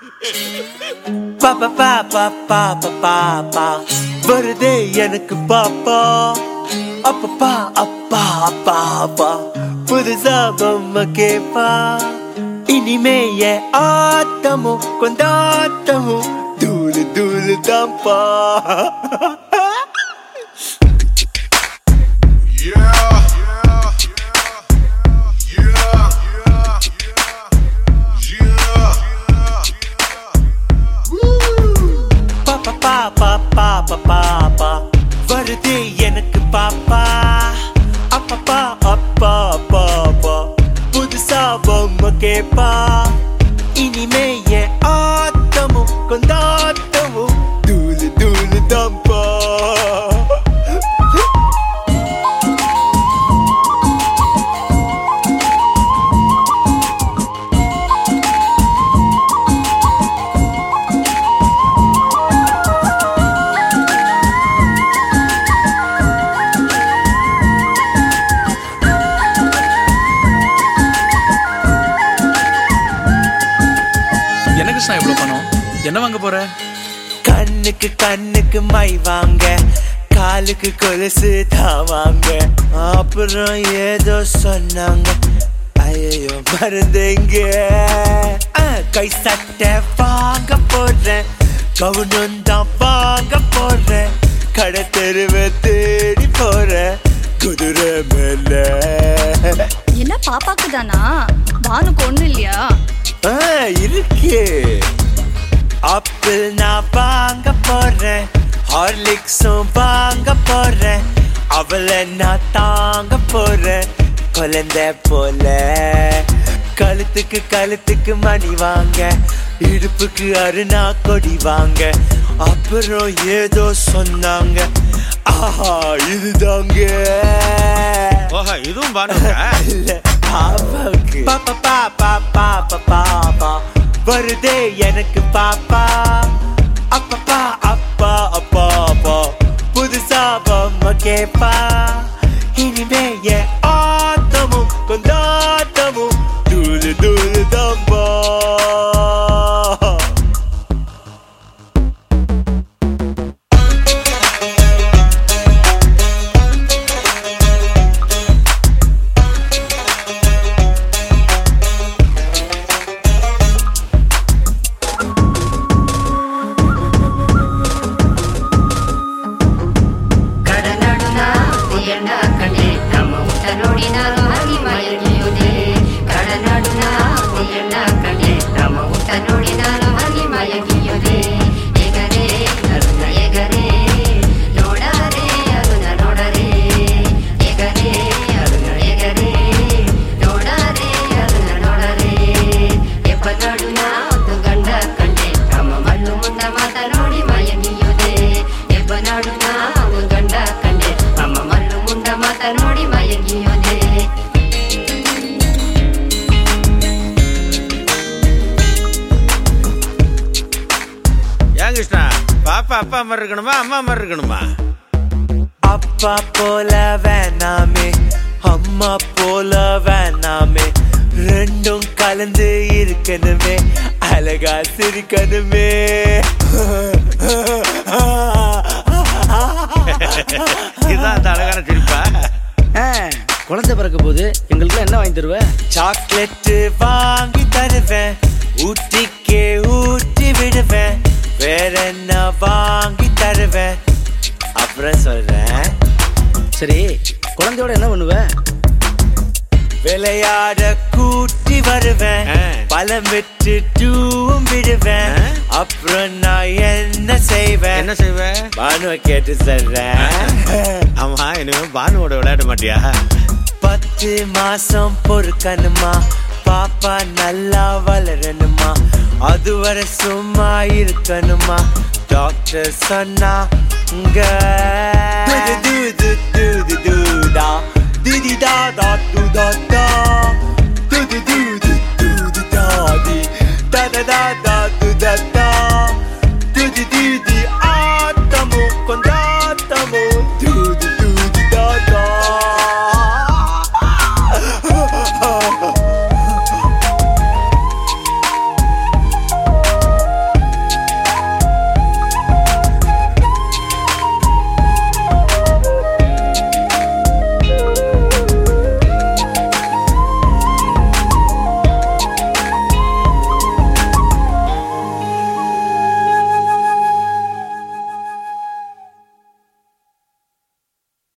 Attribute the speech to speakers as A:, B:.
A: பாப்பா பாப்பா பாப்பா பாப்பா வருதே எனக்கு பாப்பா அப்பப்பா அப்பா அப்பா அப்பா புதுசா பொம்மை கேப்பா இனிமே என் ஆட்டமும் கொண்டாட்டமும் தூளு தூளு தான்ப்பா பாப்பா பாப்பா பாப்பா பாப்பா வருது எனக்கு பாப்பா அப்பப்பா அப்பா அப்பா அப்பா புதுசா பொம்மை கேப்பா இனிமே என் ஆட்டமும் கொண்டாட்டமும் தூளு தூளு தான்ப்பா
B: என்ன கிருஷ்ணா இவ்வளவு பணம் என்ன வாங்க போற
A: கண்ணுக்கு கண்ணுக்கு மை வாங்க காலுக்கு கொலுசு தான் வாங்க அப்புறம் ஏதோ சொன்னாங்க ஐயோ மருந்துங்க ஆ, கை சட்டை வாங்க போறேன் கவுனம் தான் வாங்க போறேன் கடை தெருவை தேடி போறேன் குதிரை மேல
C: என்ன பாப்பாக்கு தானா பானுக்கு ஒண்ணும் இல்லையா
A: ஆ, இருக்கு ஆப்பிள் நான் வாங்க போறேன் ஹார்லிக்ஸும் வாங்க போறேன் அவளை நான் தாங்க போறேன் குழந்தை போல கழுத்துக்கு கழுத்துக்கு மணி வாங்க இடுப்புக்கு அருணா கொடி வாங்க அப்புறம் ஏதோ சொன்னாங்க ஆஹா இதுதாங்க
D: ஓஹோ இதுவும் பானுக்கா
A: இல்ல, பாப்பாவுக்கு. பாப்பா பாப்பா பாப்பா பாப்பா வருதே எனக்கு பாப்பா அப்பப்பா அப்பா அப்பா அப்பா புதுசா பொம்மை கேப்பா இனிமே என் ஆட்டமும் கொண்டாட்டமும் தூளு தூளு தம்பா
E: ಕಡನಾಡುನ ಉಯಣ್ಣ ಕಂಡೆ ನಮ್ಮ ಊಟ ನೋಡಿ ನಾನು ಹಾಗೆ ಮಯಗಿಯುವುದೇ ಕಡನಾಡುನ ಉಯಣ್ಣ ಕಂಡೆ ನಮ್ಮ ಊಟ ನೋಡಿ ನಾನು ಹಾಗೆ ಮಯಗಿಯುವುದೇ ಎಗರೆ ಅರುಣ ಎಗರೆ ನೋಡರೆ ಅರುಣ ನೋಡರೆ ಎಗರೆ ಅರುಣ ಎಗರೆ ನೋಡರೆ ಅರುಣ ನೋಡರೆ ಎಪ್ಪನಾಡುನ ಒಂದು ಗಂಡ ಕಂಡೆ ನಮ್ಮ ಮಣ್ಣು ಮುಂದ ಮಾತ ನೋಡಿ ಮಯಗಿಯುವುದೇ ಎಬ್ಬನಾಡುನ ಒಂದು ಗಂಡ ಕಂಡೆ ನಮ್ಮ ಮಣ್ಣು ಮುಂದ ಮಾತ ನೋಡಿ ಮಯಗಿಯುವುದೇ
D: ஏன் கிருஷ்ணா பாப்பா அப்பா மாதிரி இருக்கணுமா அம்மா மாதிரி இருக்கணுமா
A: அப்பா போல வேணாமே அம்மா போல வேணாமே ரெண்டும் கலந்து இருக்கணுமே அழகா சிரிக்கணுமே
D: இதுதான் அந்த அழகான சிரிப்பா
F: ஆ, குழந்தை பிறக்க போது எங்களுக்கு என்ன வாங்கி தருவ
A: சாக்லேட் வாங்கி தருவேன் ஊட்டிக்கே ஊட்டி விடுவேன் வேற என்ன வாங்கி தருவேன் அப்புறம் சொல்றேன்
F: சரி குழந்தையோட என்ன பண்ணுவ
A: விளையாட கூட்டி வருவேன்
D: ஆ.
A: பழம் விட்டு டூவும் விடுவேன்
D: ஆ.
A: அப்புறம் நான் என்ன செய்வேன்
D: என்ன செய்வ
A: பானுவை கேட்டு சொல்றேன்
D: ஆமா இனிமே பானுவோட விளையாட மாட்டியா
A: பத்து மாசம் பொறுக்கணுமா பாப்பா நல்லா வளரணுமா அதுவரை சும்மா இருக்கணுமா டாக்டர் சொன்னா